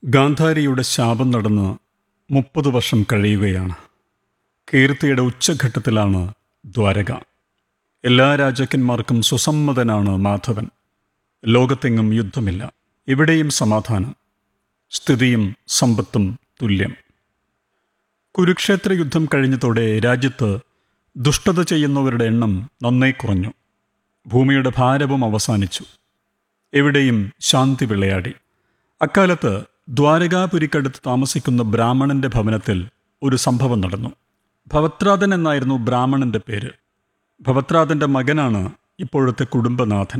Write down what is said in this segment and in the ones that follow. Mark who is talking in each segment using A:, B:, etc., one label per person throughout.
A: ഗാന്ധാരിയുടെ ശാപം നടന്ന് മുപ്പത് വർഷം കഴിയുകയാണ് കീർത്തിയുടെ ഉച്ചഘട്ടത്തിലാണ് ദ്വാരക എല്ലാ രാജാക്കന്മാർക്കും സുസമ്മതനാണ് മാധവൻ ലോകത്തെങ്ങും യുദ്ധമില്ല ഇവിടെയും സമാധാനം സ്ഥിതിയും സമ്പത്തും തുല്യം കുരുക്ഷേത്ര യുദ്ധം കഴിഞ്ഞതോടെ രാജ്യത്ത് ദുഷ്ടത ചെയ്യുന്നവരുടെ എണ്ണം നന്നേ കുറഞ്ഞു ഭൂമിയുടെ ഭാരവും അവസാനിച്ചു എവിടെയും ശാന്തി വിളയാടി അക്കാലത്ത് ദ്വാരകാപുരിക്കടുത്ത് താമസിക്കുന്ന ബ്രാഹ്മണന്റെ ഭവനത്തിൽ ഒരു സംഭവം നടന്നു ഭവത്രാതൻ എന്നായിരുന്നു ബ്രാഹ്മണന്റെ പേര് ഭവത്രാതന്റെ മകനാണ് ഇപ്പോഴത്തെ കുടുംബനാഥൻ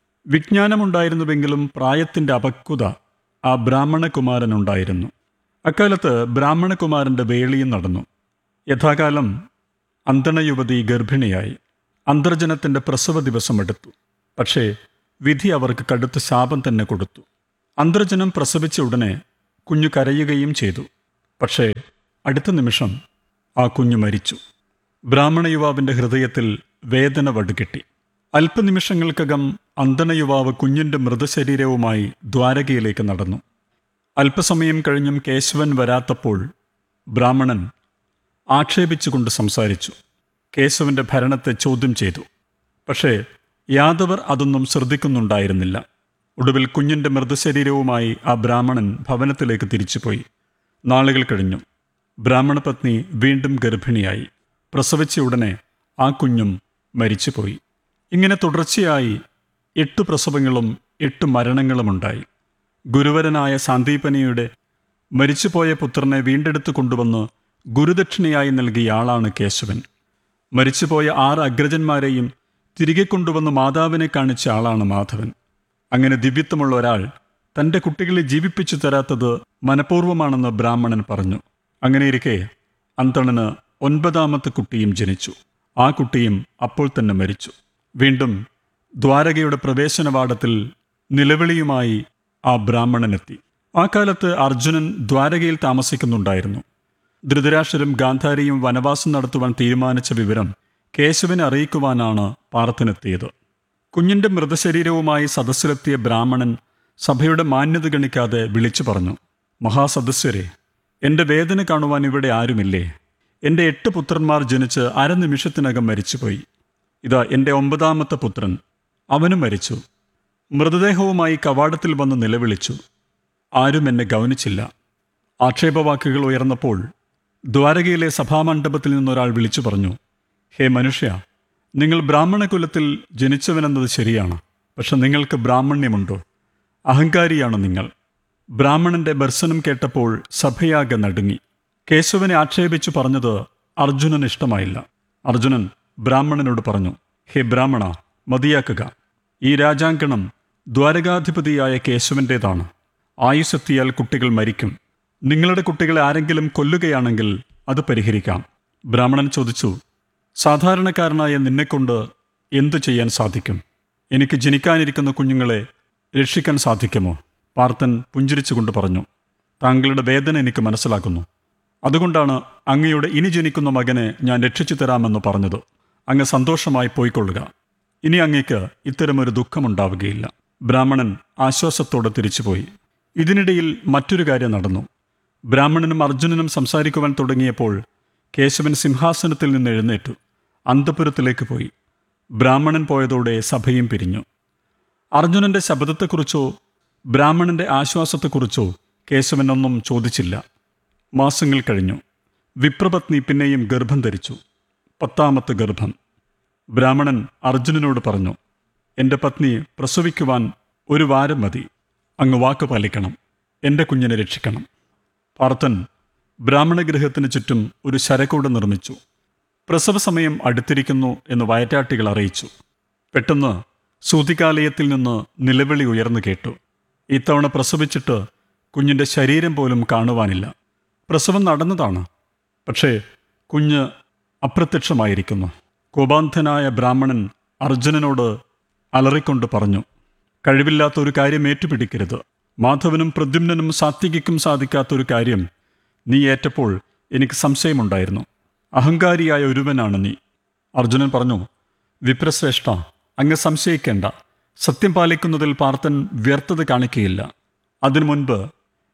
A: വിജ്ഞാനമുണ്ടായിരുന്നുവെങ്കിലും പ്രായത്തിന്റെ അപക്വത ആ ബ്രാഹ്മണകുമാരനുണ്ടായിരുന്നു അക്കാലത്ത് ബ്രാഹ്മണകുമാരന്റെ വേളിയും നടന്നു യഥാകാലം അന്തണയുവതി ഗർഭിണിയായി അന്തർജനത്തിന്റെ പ്രസവ ദിവസം എടുത്തു പക്ഷേ വിധി അവർക്ക് കടുത്ത ശാപം തന്നെ കൊടുത്തു അന്തർജനം പ്രസവിച്ച ഉടനെ കുഞ്ഞു കരയുകയും ചെയ്തു പക്ഷേ അടുത്ത നിമിഷം ആ കുഞ്ഞു മരിച്ചു ബ്രാഹ്മണ യുവാവിന്റെ ഹൃദയത്തിൽ വേദന വടുകെട്ടി അല്പനിമിഷങ്ങൾക്കകം അന്തണ യുവാവ് കുഞ്ഞിന്റെ മൃതശരീരവുമായി ദ്വാരകയിലേക്ക് നടന്നു അല്പസമയം കഴിഞ്ഞും കേശവൻ വരാത്തപ്പോൾ ബ്രാഹ്മണൻ ആക്ഷേപിച്ചുകൊണ്ട് സംസാരിച്ചു കേശവന്റെ ഭരണത്തെ ചോദ്യം ചെയ്തു പക്ഷേ യാദവർ അതൊന്നും ശ്രദ്ധിക്കുന്നുണ്ടായിരുന്നില്ല ഒടുവിൽ കുഞ്ഞിന്റെ മൃതശരീരവുമായി ആ ബ്രാഹ്മണൻ ഭവനത്തിലേക്ക് തിരിച്ചുപോയി നാളുകൾ കഴിഞ്ഞു ബ്രാഹ്മണ പത്നി വീണ്ടും ഗർഭിണിയായി പ്രസവിച്ച ഉടനെ ആ കുഞ്ഞും മരിച്ചുപോയി ഇങ്ങനെ തുടർച്ചയായി എട്ട് പ്രസവങ്ങളും എട്ട് മരണങ്ങളുമുണ്ടായി ഗുരുവരനായ സാന്ദീപനിയുടെ മരിച്ചുപോയ പുത്രനെ വീണ്ടെടുത്തു കൊണ്ടുവന്ന് ഗുരുദക്ഷിണയായി നൽകിയ ആളാണ് കേശവൻ മരിച്ചുപോയ ആറ് അഗ്രജന്മാരെയും തിരികെ കൊണ്ടുവന്ന് മാതാവിനെ കാണിച്ച ആളാണ് മാധവൻ അങ്ങനെ ദിവ്യത്വമുള്ള ഒരാൾ തൻ്റെ കുട്ടികളെ ജീവിപ്പിച്ചു തരാത്തത് മനഃപൂർവ്വമാണെന്ന് ബ്രാഹ്മണൻ പറഞ്ഞു അങ്ങനെയിരിക്കെ അന്തണന് ഒൻപതാമത്തെ കുട്ടിയും ജനിച്ചു ആ കുട്ടിയും അപ്പോൾ തന്നെ മരിച്ചു വീണ്ടും ദ്വാരകയുടെ പ്രവേശനവാടത്തിൽ നിലവിളിയുമായി ആ ബ്രാഹ്മണനെത്തി ആ കാലത്ത് അർജുനൻ ദ്വാരകയിൽ താമസിക്കുന്നുണ്ടായിരുന്നു ധൃതരാഷ്ട്രരും ഗാന്ധാരിയും വനവാസം നടത്തുവാൻ തീരുമാനിച്ച വിവരം കേശവനെ അറിയിക്കുവാനാണ് പാർത്ഥനെത്തിയത് കുഞ്ഞിന്റെ മൃതശരീരവുമായി സദസ്സിലെത്തിയ ബ്രാഹ്മണൻ സഭയുടെ മാന്യത ഗണിക്കാതെ വിളിച്ചു പറഞ്ഞു മഹാസദസ്യരെ എന്റെ വേദന കാണുവാൻ ഇവിടെ ആരുമില്ലേ എന്റെ എട്ട് പുത്രന്മാർ ജനിച്ച് അരനിമിഷത്തിനകം മരിച്ചുപോയി ഇതാ എന്റെ ഒമ്പതാമത്തെ പുത്രൻ അവനും മരിച്ചു മൃതദേഹവുമായി കവാടത്തിൽ വന്ന് നിലവിളിച്ചു ആരും എന്നെ ഗൗനിച്ചില്ല ആക്ഷേപവാക്കുകൾ ഉയർന്നപ്പോൾ ദ്വാരകയിലെ സഭാമണ്ഡപത്തിൽ നിന്നൊരാൾ വിളിച്ചു പറഞ്ഞു ഹേ മനുഷ്യ നിങ്ങൾ ബ്രാഹ്മണ കുലത്തിൽ ജനിച്ചവനെന്നത് ശരിയാണ് പക്ഷെ നിങ്ങൾക്ക് ബ്രാഹ്മണ്യമുണ്ടോ അഹങ്കാരിയാണ് നിങ്ങൾ ബ്രാഹ്മണന്റെ ദർശനം കേട്ടപ്പോൾ സഭയാകെ നടുങ്ങി കേശവനെ ആക്ഷേപിച്ചു പറഞ്ഞത് അർജുനന് ഇഷ്ടമായില്ല അർജുനൻ ബ്രാഹ്മണനോട് പറഞ്ഞു ഹേ ബ്രാഹ്മണ മതിയാക്കുക ഈ രാജാങ്കണം ദ്വാരകാധിപതിയായ കേശവന്റേതാണ് ആയുസ്സെത്തിയാൽ കുട്ടികൾ മരിക്കും നിങ്ങളുടെ കുട്ടികളെ ആരെങ്കിലും കൊല്ലുകയാണെങ്കിൽ അത് പരിഹരിക്കാം ബ്രാഹ്മണൻ ചോദിച്ചു സാധാരണക്കാരനായ നിന്നെക്കൊണ്ട് എന്തു ചെയ്യാൻ സാധിക്കും എനിക്ക് ജനിക്കാനിരിക്കുന്ന കുഞ്ഞുങ്ങളെ രക്ഷിക്കാൻ സാധിക്കുമോ പാർത്ഥൻ പുഞ്ചിരിച്ചുകൊണ്ട് പറഞ്ഞു താങ്കളുടെ വേദന എനിക്ക് മനസ്സിലാക്കുന്നു അതുകൊണ്ടാണ് അങ്ങയുടെ ഇനി ജനിക്കുന്ന മകനെ ഞാൻ രക്ഷിച്ചു തരാമെന്ന് പറഞ്ഞത് അങ്ങ് സന്തോഷമായി പോയിക്കൊള്ളുക ഇനി അങ്ങേക്ക് ഇത്തരമൊരു ദുഃഖമുണ്ടാവുകയില്ല ബ്രാഹ്മണൻ ആശ്വാസത്തോടെ തിരിച്ചുപോയി ഇതിനിടയിൽ മറ്റൊരു കാര്യം നടന്നു ബ്രാഹ്മണനും അർജുനനും സംസാരിക്കുവാൻ തുടങ്ങിയപ്പോൾ കേശവൻ സിംഹാസനത്തിൽ നിന്ന് എഴുന്നേറ്റു അന്തപുരത്തിലേക്ക് പോയി ബ്രാഹ്മണൻ പോയതോടെ സഭയും പിരിഞ്ഞു അർജുനന്റെ ശബ്ദത്തെക്കുറിച്ചോ ബ്രാഹ്മണന്റെ ആശ്വാസത്തെക്കുറിച്ചോ കേശവൻ ഒന്നും ചോദിച്ചില്ല മാസങ്ങൾ കഴിഞ്ഞു വിപ്രപത്നി പിന്നെയും ഗർഭം ധരിച്ചു പത്താമത്തെ ഗർഭം ബ്രാഹ്മണൻ അർജുനനോട് പറഞ്ഞു എൻ്റെ പത്നി പ്രസവിക്കുവാൻ ഒരു വാരം മതി അങ്ങ് വാക്ക് പാലിക്കണം എൻ്റെ കുഞ്ഞിനെ രക്ഷിക്കണം പാർത്ഥൻ ബ്രാഹ്മണഗൃഹത്തിന് ചുറ്റും ഒരു ശരക്കൂട് നിർമ്മിച്ചു പ്രസവ സമയം അടുത്തിരിക്കുന്നു എന്ന് വയറ്റാട്ടികൾ അറിയിച്ചു പെട്ടെന്ന് സൂതികാലയത്തിൽ നിന്ന് നിലവിളി ഉയർന്നു കേട്ടു ഇത്തവണ പ്രസവിച്ചിട്ട് കുഞ്ഞിൻ്റെ ശരീരം പോലും കാണുവാനില്ല പ്രസവം നടന്നതാണ് പക്ഷേ കുഞ്ഞ് അപ്രത്യക്ഷമായിരിക്കുന്നു കോപാന്ധനായ ബ്രാഹ്മണൻ അർജുനനോട് അലറിക്കൊണ്ട് പറഞ്ഞു കഴിവില്ലാത്ത ഒരു കാര്യം ഏറ്റുപിടിക്കരുത് മാധവനും പ്രദ്യുമ്നും സാത്വികയ്ക്കും സാധിക്കാത്ത ഒരു കാര്യം നീ ഏറ്റപ്പോൾ എനിക്ക് സംശയമുണ്ടായിരുന്നു അഹങ്കാരിയായ ഒരുവനാണ് നീ അർജുനൻ പറഞ്ഞു വിപ്രശ്രേഷ്ഠ അങ്ങ് സംശയിക്കേണ്ട സത്യം പാലിക്കുന്നതിൽ പാർത്ഥൻ വ്യർത്ഥത കാണിക്കുകയില്ല അതിനു മുൻപ്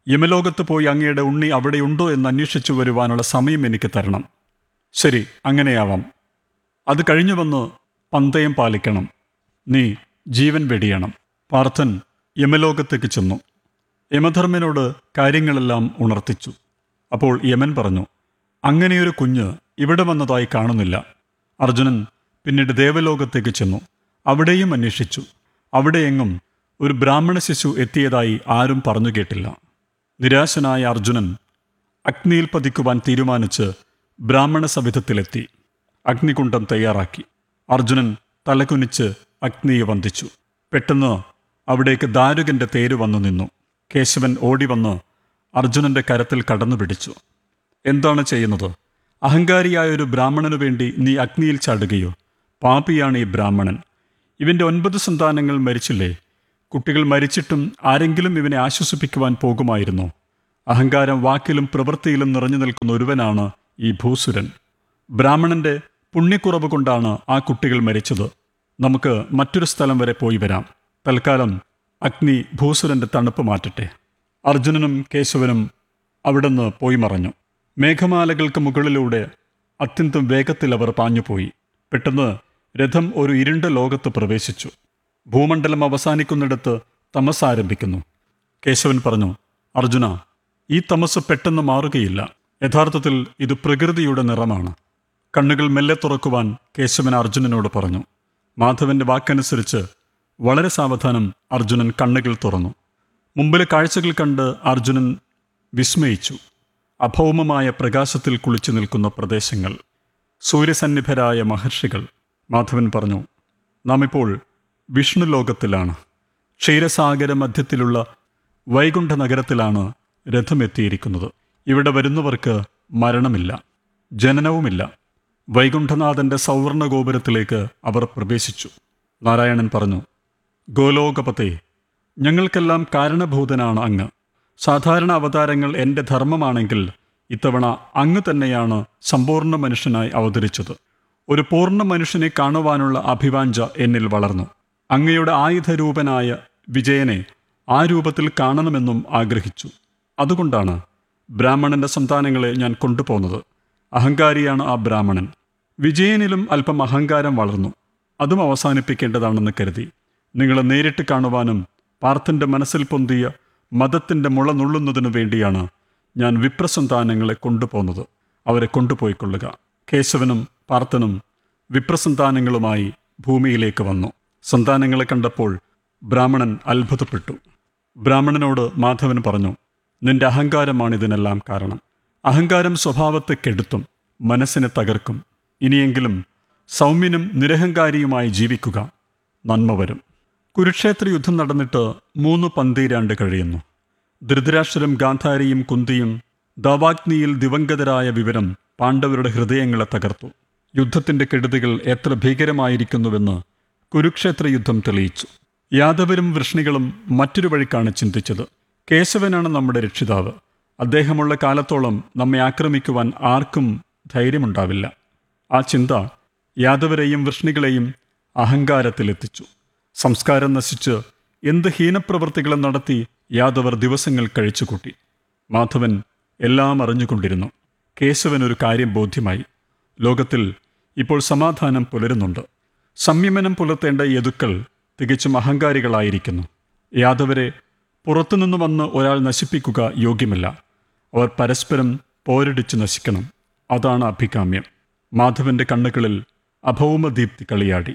A: യമലോകത്ത് പോയി അങ്ങയുടെ ഉണ്ണി അവിടെയുണ്ടോ എന്ന് അന്വേഷിച്ചു വരുവാനുള്ള സമയം എനിക്ക് തരണം ശരി അങ്ങനെയാവാം അത് കഴിഞ്ഞു വന്ന് പന്തയം പാലിക്കണം നീ ജീവൻ വെടിയണം പാർത്ഥൻ യമലോകത്തേക്ക് ചെന്നു യമധർമ്മനോട് കാര്യങ്ങളെല്ലാം ഉണർത്തിച്ചു അപ്പോൾ യമൻ പറഞ്ഞു അങ്ങനെയൊരു കുഞ്ഞ് ഇവിടെ വന്നതായി കാണുന്നില്ല അർജുനൻ പിന്നീട് ദേവലോകത്തേക്ക് ചെന്നു അവിടെയും അന്വേഷിച്ചു അവിടെയെങ്ങും ഒരു ബ്രാഹ്മണ ശിശു എത്തിയതായി ആരും പറഞ്ഞു കേട്ടില്ല നിരാശനായ അർജുനൻ അഗ്നിയിൽ പതിക്കുവാൻ തീരുമാനിച്ച് ബ്രാഹ്മണ സവിധത്തിലെത്തി അഗ്നികുണ്ഡം തയ്യാറാക്കി അർജുനൻ തലകുനിച്ച് അഗ്നിയെ വന്ദിച്ചു പെട്ടെന്ന് അവിടേക്ക് ദാരുകന്റെ തേര് വന്നു നിന്നു കേശവൻ ഓടി വന്ന് അർജുനന്റെ കരത്തിൽ കടന്നു പിടിച്ചു എന്താണ് ചെയ്യുന്നത് അഹങ്കാരിയായ ഒരു ബ്രാഹ്മണനു വേണ്ടി നീ അഗ്നിയിൽ ചാടുകയോ പാപിയാണ് ഈ ബ്രാഹ്മണൻ ഇവന്റെ ഒൻപത് സന്താനങ്ങൾ മരിച്ചില്ലേ കുട്ടികൾ മരിച്ചിട്ടും ആരെങ്കിലും ഇവനെ ആശ്വസിപ്പിക്കുവാൻ പോകുമായിരുന്നോ അഹങ്കാരം വാക്കിലും പ്രവൃത്തിയിലും നിറഞ്ഞു നിൽക്കുന്ന ഒരുവനാണ് ഈ ഭൂസുരൻ ബ്രാഹ്മണന്റെ പുണ്യക്കുറവ് കൊണ്ടാണ് ആ കുട്ടികൾ മരിച്ചത് നമുക്ക് മറ്റൊരു സ്ഥലം വരെ പോയി വരാം തൽക്കാലം അഗ്നി ഭൂസുരന്റെ തണുപ്പ് മാറ്റട്ടെ അർജുനനും കേശവനും അവിടുന്ന് പോയി മറഞ്ഞു മേഘമാലകൾക്ക് മുകളിലൂടെ അത്യന്തം വേഗത്തിൽ അവർ പാഞ്ഞുപോയി പെട്ടെന്ന് രഥം ഒരു ഇരുണ്ട ലോകത്ത് പ്രവേശിച്ചു ഭൂമണ്ഡലം അവസാനിക്കുന്നിടത്ത് തമസ് ആരംഭിക്കുന്നു കേശവൻ പറഞ്ഞു അർജുന ഈ തമസ് പെട്ടെന്ന് മാറുകയില്ല യഥാർത്ഥത്തിൽ ഇത് പ്രകൃതിയുടെ നിറമാണ് കണ്ണുകൾ മെല്ലെ തുറക്കുവാൻ കേശവൻ അർജുനനോട് പറഞ്ഞു മാധവന്റെ വാക്കനുസരിച്ച് വളരെ സാവധാനം അർജുനൻ കണ്ണുകൾ തുറന്നു മുമ്പിലെ കാഴ്ചകൾ കണ്ട് അർജുനൻ വിസ്മയിച്ചു അഭൗമമായ പ്രകാശത്തിൽ കുളിച്ചു നിൽക്കുന്ന പ്രദേശങ്ങൾ സൂര്യസന്നിഭരായ മഹർഷികൾ മാധവൻ പറഞ്ഞു നാം ഇപ്പോൾ വിഷ്ണു ലോകത്തിലാണ് ക്ഷീരസാഗര മധ്യത്തിലുള്ള വൈകുണ്ഠ നഗരത്തിലാണ് രഥമെത്തിയിരിക്കുന്നത് ഇവിടെ വരുന്നവർക്ക് മരണമില്ല ജനനവുമില്ല വൈകുണ്ഠനാഥന്റെ സൗവർണ ഗോപുരത്തിലേക്ക് അവർ പ്രവേശിച്ചു നാരായണൻ പറഞ്ഞു ഗോലോകപത്തെ ഞങ്ങൾക്കെല്ലാം കാരണഭൂതനാണ് അങ്ങ് സാധാരണ അവതാരങ്ങൾ എൻ്റെ ധർമ്മമാണെങ്കിൽ ഇത്തവണ അങ്ങ് തന്നെയാണ് സമ്പൂർണ്ണ മനുഷ്യനായി അവതരിച്ചത് ഒരു പൂർണ്ണ മനുഷ്യനെ കാണുവാനുള്ള അഭിവാഞ്ച എന്നിൽ വളർന്നു അങ്ങയുടെ ആയുധരൂപനായ വിജയനെ ആ രൂപത്തിൽ കാണണമെന്നും ആഗ്രഹിച്ചു അതുകൊണ്ടാണ് ബ്രാഹ്മണന്റെ സന്താനങ്ങളെ ഞാൻ കൊണ്ടുപോകുന്നത് അഹങ്കാരിയാണ് ആ ബ്രാഹ്മണൻ വിജയനിലും അല്പം അഹങ്കാരം വളർന്നു അതും അവസാനിപ്പിക്കേണ്ടതാണെന്ന് കരുതി നിങ്ങളെ നേരിട്ട് കാണുവാനും പാർത്ഥന്റെ മനസ്സിൽ പൊന്തിയ മതത്തിന്റെ മുള നുള്ളുന്നതിനു വേണ്ടിയാണ് ഞാൻ വിപ്രസന്താനങ്ങളെ കൊണ്ടുപോകുന്നത് അവരെ കൊണ്ടുപോയിക്കൊള്ളുക കേശവനും പാർത്ഥനും വിപ്രസന്താനങ്ങളുമായി ഭൂമിയിലേക്ക് വന്നു സന്താനങ്ങളെ കണ്ടപ്പോൾ ബ്രാഹ്മണൻ അത്ഭുതപ്പെട്ടു ബ്രാഹ്മണനോട് മാധവൻ പറഞ്ഞു നിന്റെ അഹങ്കാരമാണ് ഇതിനെല്ലാം കാരണം അഹങ്കാരം സ്വഭാവത്തെ കെടുത്തും മനസ്സിനെ തകർക്കും ഇനിയെങ്കിലും സൗമ്യനും നിരഹങ്കാരിയുമായി ജീവിക്കുക നന്മ വരും കുരുക്ഷേത്ര യുദ്ധം നടന്നിട്ട് മൂന്ന് പന്തീരാണ്ട് കഴിയുന്നു ധൃതരാഷ്ട്രം ഗാന്ധാരിയും കുന്തിയും ദവാഗ്നിയിൽ ദിവംഗതരായ വിവരം പാണ്ഡവരുടെ ഹൃദയങ്ങളെ തകർത്തു യുദ്ധത്തിന്റെ കെടുതികൾ എത്ര ഭീകരമായിരിക്കുന്നുവെന്ന് കുരുക്ഷേത്ര യുദ്ധം തെളിയിച്ചു യാദവരും വൃഷ്ണികളും മറ്റൊരു വഴിക്കാണ് ചിന്തിച്ചത് കേശവനാണ് നമ്മുടെ രക്ഷിതാവ് അദ്ദേഹമുള്ള കാലത്തോളം നമ്മെ ആക്രമിക്കുവാൻ ആർക്കും ധൈര്യമുണ്ടാവില്ല ആ ചിന്ത യാദവരെയും വൃഷ്ണികളെയും അഹങ്കാരത്തിലെത്തിച്ചു സംസ്കാരം നശിച്ച് എന്ത് ഹീനപ്രവൃത്തികളും നടത്തി യാദവർ ദിവസങ്ങൾ കഴിച്ചുകൂട്ടി മാധവൻ എല്ലാം അറിഞ്ഞുകൊണ്ടിരുന്നു കേശവൻ ഒരു കാര്യം ബോധ്യമായി ലോകത്തിൽ ഇപ്പോൾ സമാധാനം പുലരുന്നുണ്ട് സംയമനം പുലർത്തേണ്ട യദുക്കൾ തികച്ചും അഹങ്കാരികളായിരിക്കുന്നു യാദവരെ പുറത്തുനിന്ന് വന്ന് ഒരാൾ നശിപ്പിക്കുക യോഗ്യമല്ല അവർ പരസ്പരം പോരടിച്ച് നശിക്കണം അതാണ് അഭികാമ്യം മാധവന്റെ കണ്ണുകളിൽ അഭൗമദീപ്തി കളിയാടി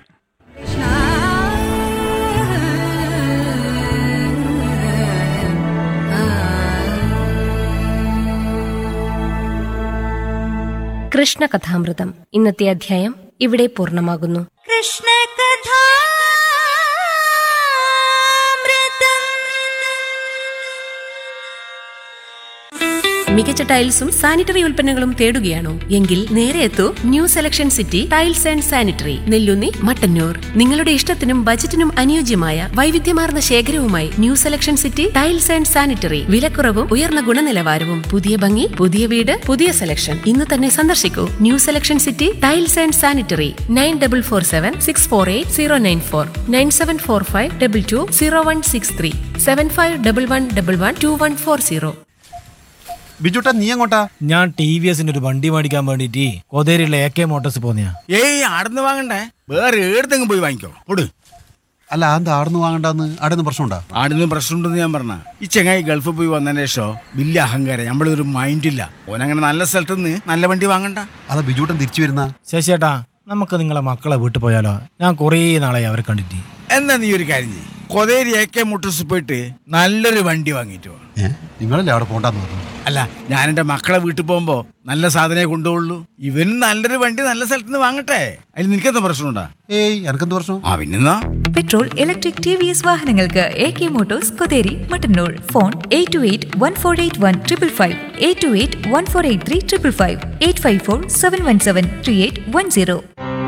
B: കൃഷ്ണകഥാമൃതം ഇന്നത്തെ അധ്യായം ഇവിടെ പൂർണ്ണമാകുന്നു
C: കൃഷ്ണ കഥാമൃതം മികച്ച ടൈൽസും സാനിറ്ററി ഉൽപ്പന്നങ്ങളും തേടുകയാണോ എങ്കിൽ നേരെ എത്തൂ new selection city tiles and sanitary Nellunni Mattannur നിങ്ങളുടെ ഇഷ്ടത്തിനും ബജറ്റിനും അനുയോജ്യമായ വൈവിധ്യമാർന്ന ശേഖരവുമായി new selection city tiles and sanitary വിലക്കുറവും ഉയർന്ന ഗുണനിലവാരവും പുതിയ ഭംഗി പുതിയ വീട് പുതിയ സെലക്ഷൻ ഇന്ന് തന്നെ സന്ദർശിക്കൂ new selection city tiles and sanitary nine double four seven six four eight zero nine four nine seven four five double two zero one six three seven five double one double one two one four zero
D: ബിജുട്ടാ നീ എങ്ങോട്ടാ
E: ഞാൻ T V എസിന്റെ ഒരു വണ്ടി മേടിക്കാൻ വേണ്ടിട്ട് കൊതേരിയുള്ള എ കെ മോട്ടോഴ്സ് പോന്നെയാ
F: ഏയ് ആടുന്ന് വാങ്ങണ്ടേ വേറെ ഏടത്തെങ്കിലും പോയി വാങ്ങിക്കോ പൊട്
D: അല്ല എന്താ ആടുന്ന് വാങ്ങണ്ടെന്ന് ആടുന്ന് പ്രശ്നമുണ്ടാ
F: ആടുന്ന് പ്രശ്നമുണ്ടെന്ന് ഞാൻ പറഞ്ഞ ഈ ചെങ്ങായി ഗൾഫിൽ പോയി വന്നതിന് ശേഷം വലിയ അഹങ്കാരം നമ്മളൊരു മൈൻഡില്ല ഓനങ്ങനെ നല്ല സ്ഥലത്ത് നിന്ന് നല്ല വണ്ടി വാങ്ങണ്ട
D: അതാ ബിജുട്ടൻ തിരിച്ചു വരുന്ന
E: ശശിയേട്ടാ നമുക്ക് നിങ്ങളെ മക്കളെ വീട്ടിൽ പോയാലോ ഞാൻ കുറേ നാളായി അവരെ കണ്ടിട്ട്
F: എന്നാ നീ ഒരു കാര്യം ചെയ്യ് കൊതേരി എ കെ മുട്ടൂസ് പോയിട്ട് നല്ലൊരു വണ്ടി വാങ്ങിയിട്ട് വാ
D: ഏ നിങ്ങളല്ലേ അവിടെ പോണ്ടെന്ന് പറഞ്ഞു
F: അല്ല ഞാൻ എൻ്റെ മക്കളെ വീട്ടിൽ പോകുമ്പോ നല്ല സാധനമേ കൊണ്ടുപോകുള്ളൂ ഇവനും നല്ലൊരു വണ്ടി നല്ല സ്ഥലത്ത് നിന്ന് വാങ്ങട്ടെ അതിൽ നിനക്കെന്താ പ്രശ്നമുണ്ടാ
D: ഏയ് എനക്കെന്ത് പ്രശ്നം
F: ആ പിന്നെന്നാ
G: petrol electric T V S വാഹനങ്ങൾക്ക് A K motors Kotheri Mattannur phone eight two eight one four eight one triple five eight two eight one four eight three triple five eight five four seven one seven three eight one zero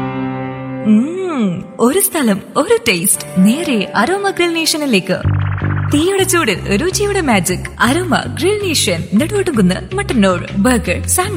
G: ഒരു സ്ഥലം ഒരു taste നേരെ aroma grill നേഷനിലേക്ക് തീയുടെ ചൂടിൽ രുചിയുടെ magic aroma grill nation Neduvattukunnu Mattannur burger sandwich